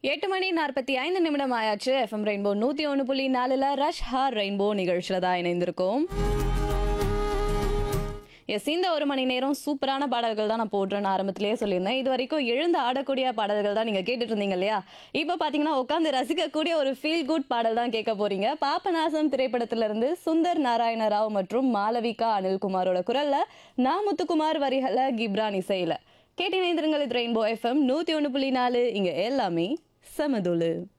எட்டு மணி நாற்பத்தி ஐந்து நிமிடம் ஆயாச்சு எஃப்எம் ரெயின்போ நூத்தி ஒன்று புள்ளி நாலுல ரஷ் ஹார் ரெயின்போ நிகழ்ச்சியில தான் இணைந்திருக்கோம் எஸ் இந்த ஒரு மணி நேரம் சூப்பரான பாடல்கள் தான் நான் போடுறேன்னு ஆரம்பத்திலேயே சொல்லியிருந்தேன் இது வரைக்கும் எழுந்து ஆடக்கூடிய பாடல்கள் தான் நீங்க கேட்டுட்டு இருந்தீங்க இல்லையா இப்போ பாத்தீங்கன்னா உட்காந்து ரசிக்கக்கூடிய ஒரு ஃபீல் குட் பாடல் தான் கேட்க போறீங்க பாப்பநாசம் திரைப்படத்துல இருந்து சுந்தர் நாராயண ராவ் மற்றும் மாளவிகா அனில்குமாரோட குரல்ல நான் முத்துக்குமார் வரிகள கிப்ரான் இசையில கேட்டினைந்திருங்கள் இது ரெயின்போ எஃப்எம் நூத்தி ஒன்று புள்ளி நாலு இங்க எல்லாமே சமதுளு